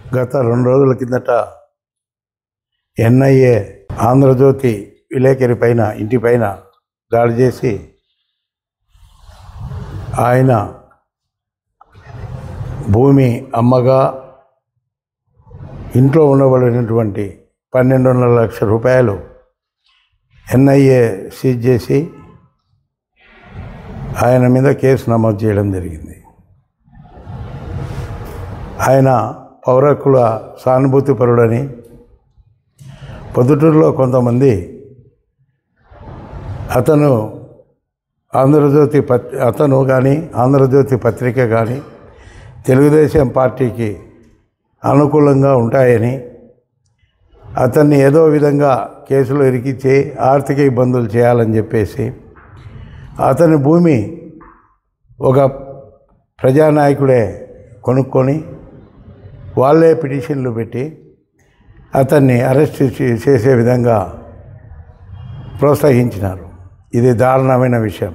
గత రెండు రోజుల కిందట ఎన్ఐఏ ఆంధ్రజ్యోతి విలేకరి పైన ఇంటి పైన దాడి చేసి ఆయన భూమి అమ్మగా ఇంట్లో ఉండబడినటువంటి పన్నెండున్నర లక్షల రూపాయలు ఎన్ఐఏ సీజ్ చేసి ఆయన మీద కేసు నమోదు చేయడం జరిగింది ఆయన పౌరకుల సానుభూతి పరుడని పొద్దుటూరులో కొంతమంది అతను ఆంధ్రజ్యోతి పత్ అతను కానీ ఆంధ్రజ్యోతి పత్రిక కానీ తెలుగుదేశం పార్టీకి అనుకూలంగా ఉంటాయని అతన్ని ఏదో విధంగా కేసులో ఇరికించి ఆర్థిక ఇబ్బందులు చేయాలని చెప్పేసి అతని భూమి ఒక ప్రజానాయకుడే కొనుక్కొని వాళ్ళే పిటిషన్లు పెట్టి అతన్ని అరెస్ట్ చే- చేసే విధంగా ప్రోత్సహించినారు ఇది దారుణమైన విషయం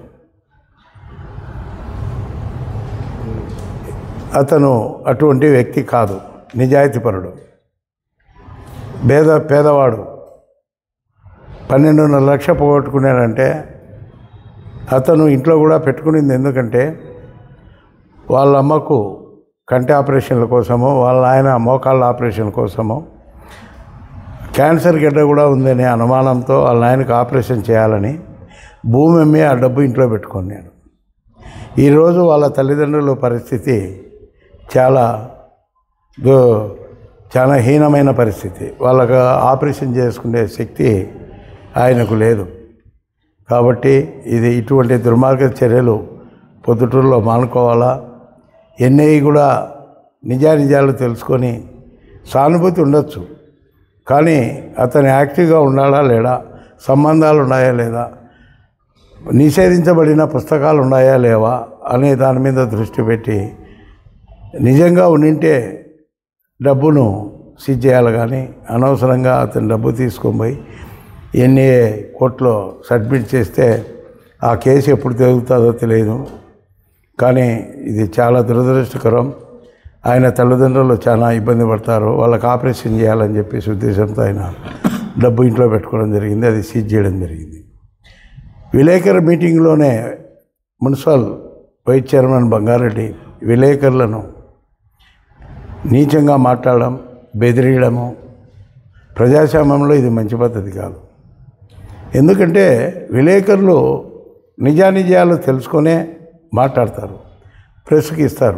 అతను అటువంటి వ్యక్తి కాదు నిజాయితీపరుడు పేద పేదవాడు పన్నెండున్నర లక్ష పోగొట్టుకున్నాడంటే అతను ఇంట్లో కూడా పెట్టుకునింది ఎందుకంటే వాళ్ళ అమ్మకు కంటి ఆపరేషన్ల కోసమో వాళ్ళ ఆయన మోకాళ్ళ ఆపరేషన్ కోసమో క్యాన్సర్ గడ్డ కూడా ఉందనే అనుమానంతో వాళ్ళ ఆయనకు ఆపరేషన్ చేయాలని భూమి అమ్మి ఆ డబ్బు ఇంట్లో పెట్టుకున్నాడు ఈరోజు వాళ్ళ తల్లిదండ్రుల పరిస్థితి చాలా దో- చాలా హీనమైన పరిస్థితి వాళ్ళకు ఆపరేషన్ చేసుకునే శక్తి ఆయనకు లేదు కాబట్టి ఇది ఇటువంటి దుర్మార్గ చర్యలు పొద్దుటూరులో మానుకోవాలా ఎన్ఐ కూడా నిజానిజాలు తెలుసుకొని సానుభూతి ఉండొచ్చు కానీ అతను యాక్టివ్గా ఉండాలా లేడా సంబంధాలు ఉన్నాయా లేదా నిషేధించబడిన పుస్తకాలు ఉన్నాయా లేవా అనే దాని మీద దృష్టి పెట్టి నిజంగా ఉండింటే డబ్బును సీజ్ చేయాలి కానీ అనవసరంగా అతను డబ్బు తీసుకొని పోయి ఎన్ఏ కోర్టులో సబ్మిట్ చేస్తే ఆ కేసు ఎప్పుడు తిరుగుతుందో తెలియదు కానీ ఇది చాలా దురదృష్టకరం ఆయన తల్లిదండ్రులు చాలా ఇబ్బంది పడతారు వాళ్ళకి ఆపరేషన్ చేయాలని చెప్పేసి ఉద్దేశంతో ఆయన డబ్బు ఇంట్లో పెట్టుకోవడం జరిగింది అది సీజ్ చేయడం జరిగింది విలేకరు మీటింగ్లోనే మున్సిపల్ వైస్ చైర్మన్ బంగారెడ్డి విలేకరులను నీచంగా మాట్లాడడం బెదిరియడము ప్రజాస్వామ్యంలో ఇది మంచి పద్ధతి కాదు ఎందుకంటే విలేకరులు నిజానిజాలు తెలుసుకొనే మాట్లాడతారు ప్రెస్కి ఇస్తారు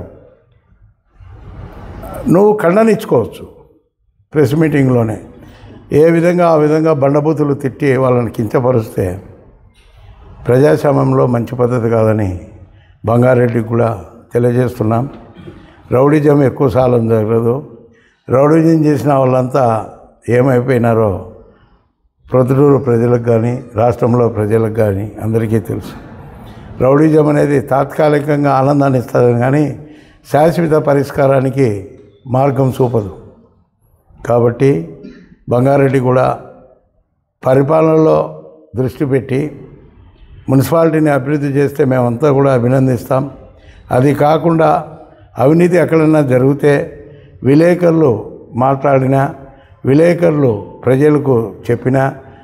నువ్వు ఖండనిచ్చుకోవచ్చు ప్రెస్ మీటింగ్లోనే ఏ విధంగా ఆ విధంగా బండబూతులు తిట్టి వాళ్ళని కించపరుస్తే ప్రజాస్వామ్యంలో మంచి పద్ధతి కాదని బంగారెడ్డికి కూడా తెలియజేస్తున్నాం రౌడిజం ఎక్కువ సాలం జరగదు రౌడిజం చేసిన వాళ్ళంతా ఏమైపోయినారో ప్రొద్దుటూరు ప్రజలకు కానీ రాష్ట్రంలో ప్రజలకు కానీ అందరికీ తెలుసు రౌడిజం అనేది తాత్కాలికంగా ఆనందాన్ని ఇస్తుంది కానీ శాశ్వత పరిష్కారానికి మార్గం చూపదు కాబట్టి బంగారెడ్డి కూడా పరిపాలనలో దృష్టి పెట్టి మున్సిపాలిటీని అభివృద్ధి చేస్తే మేమంతా కూడా అభినందిస్తాం అది కాకుండా అవినీతి ఎక్కడన్నా జరిగితే విలేకరులు మాట్లాడినా విలేకరులు ప్రజలకు చెప్పినా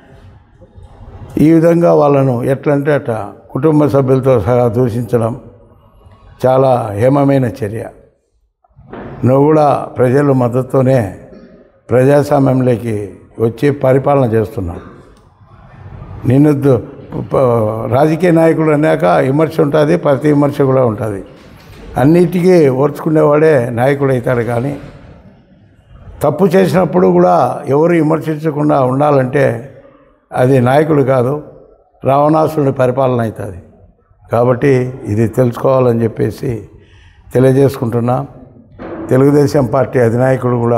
ఈ విధంగా వాళ్ళను ఎట్లంటే అట్ట కుటుంబ సభ్యులతో సహా దూషించడం చాలా హేమమైన చర్య నువ్వు కూడా ప్రజల మద్దతుతోనే ప్రజాస్వామ్యంలోకి వచ్చి పరిపాలన చేస్తున్నావు నిన్ను దు- ప- రాజకీయ నాయకుడు అన్నాక విమర్శ ఉంటుంది ప్రతి విమర్శ కూడా ఉంటుంది అన్నిటికీ ఓర్చుకునేవాడే నాయకుడు అవుతాడు కానీ తప్పు చేసినప్పుడు కూడా ఎవరు విమర్శించకుండా ఉండాలంటే అది నాయకుడు కాదు రావణాసురుడి పరిపాలన అవుతుంది కాబట్టి ఇది తెలుసుకోవాలని చెప్పేసి తెలియజేసుకుంటున్నా తెలుగుదేశం పార్టీ అధినాయకుడు కూడా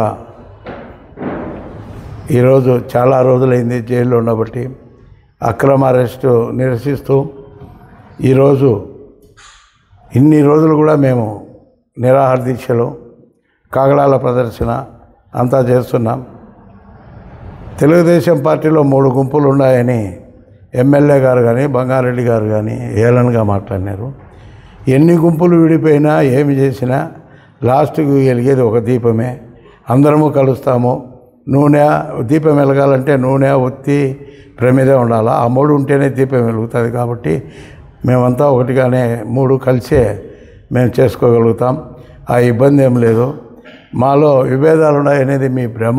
ఈరోజు చాలా రోజులైంది జైల్లో ఉండబట్టి అక్రమ అరెస్టు నిరసిస్తూ ఈరోజు ఇన్ని రోజులు కూడా మేము నిరాహార దీక్షలు కాగడాల ప్రదర్శన అంతా చేస్తున్నాం తెలుగుదేశం పార్టీలో మూడు గుంపులు ఉన్నాయని ఎమ్మెల్యే గారు కానీ బంగారెడ్డి గారు కానీ ఏలన్గా మాట్లాడినారు ఎన్ని గుంపులు విడిపోయినా ఏమి చేసినా లాస్ట్కి వెలిగేది ఒక దీపమే అందరము కలుస్తాము నూనె దీపం వెలగాలంటే నూనె ఒత్తి ప్రమిద ఉండాలి ఆ మూడు ఉంటేనే దీపం వెలుగుతుంది కాబట్టి మేమంతా ఒకటిగానే మూడు కలిసే మేము చేసుకోగలుగుతాం ఆ ఇబ్బంది ఏం లేదు మాలో విభేదాలు ఉన్నాయనేది మీ భ్రమ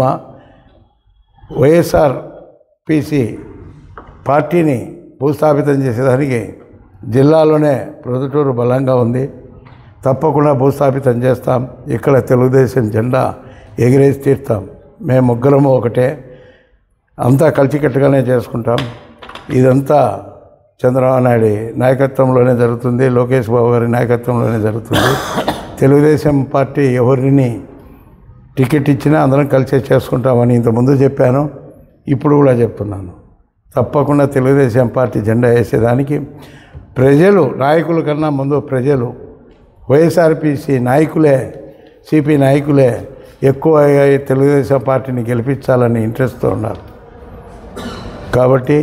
వైఎస్ఆర్ పిసి పార్టీని భూస్థాపితం చేసేదానికి జిల్లాలోనే ప్రొద్దుటూరు బలంగా ఉంది తప్పకుండా భూస్థాపితం చేస్తాం ఇక్కడ తెలుగుదేశం జెండా ఎగిరేసి తీరుతాం మేము ముగ్గురము ఒకటే అంతా కలిసికట్టుగానే చేసుకుంటాం ఇదంతా చంద్రబాబు నాయుడు నాయకత్వంలోనే జరుగుతుంది లోకేష్ బాబు గారి నాయకత్వంలోనే జరుగుతుంది తెలుగుదేశం పార్టీ ఎవరిని టికెట్ ఇచ్చినా అందరం కలిసే చేసుకుంటామని ఇంతకుముందు చెప్పాను ఇప్పుడు కూడా చెప్తున్నాను తప్పకుండా తెలుగుదేశం పార్టీ జెండా వేసేదానికి ప్రజలు నాయకుల కన్నా ముందు ప్రజలు వైఎస్ఆర్పిసి నాయకులే సిపి నాయకులే ఎక్కువ తెలుగుదేశం పార్టీని గెలిపించాలని ఇంట్రెస్ట్తో ఉన్నారు కాబట్టి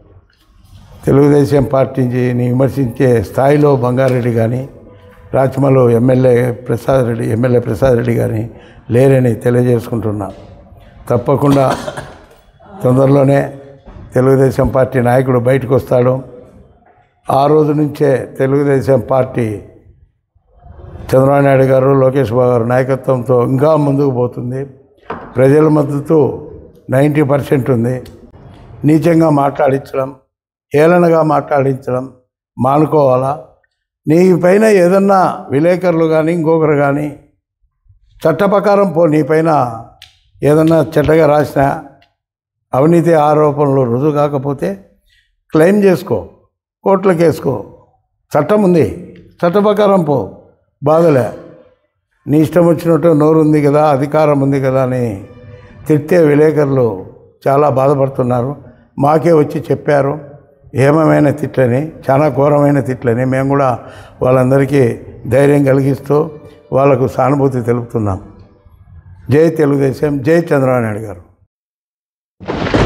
తెలుగుదేశం పార్టీని విమర్శించే స్థాయిలో బంగారెడ్డి కానీ రాచమలో ఎమ్మెల్యే ప్రసాద్ రెడ్డి ఎమ్మెల్యే ప్రసాద్ రెడ్డి కానీ లేరని తెలియజేసుకుంటున్నా తప్పకుండా తొందరలోనే తెలుగుదేశం పార్టీ నాయకుడు బయటకు వస్తాడు ఆ రోజు నుంచే తెలుగుదేశం పార్టీ చంద్రబాబు నాయుడు గారు లోకేష్ బాబు గారు నాయకత్వంతో ఇంకా ముందుకు పోతుంది ప్రజల మద్దతు నైంటీ పర్సెంట్ ఉంది నీచంగా మాట్లాడించడం హేళనగా మాట్లాడించడం మానుకోవాలా నీ పైన ఏదన్నా విలేకరులు కానీ ఇంకొకరు కానీ చట్ట ప్రకారం పో నీ పైన ఏదన్నా చెడ్డగా రాసిన అవినీతి ఆరోపణలు రుజువు కాకపోతే క్లెయిమ్ చేసుకో కోర్టులకు వేసుకో చట్టం ఉంది చట్ట ప్రకారం పో బాధలే నీ ఇష్టం వచ్చినట్టు నోరు ఉంది కదా అధికారం ఉంది కదా అని తిట్టే విలేకరులు చాలా బాధపడుతున్నారు మాకే వచ్చి చెప్పారు ఏమమైన తిట్లని చాలా ఘోరమైన తిట్లని మేము కూడా వాళ్ళందరికీ ధైర్యం కలిగిస్తూ వాళ్ళకు సానుభూతి తెలుపుతున్నాం జై తెలుగుదేశం జై చంద్రబాబు నాయుడు గారు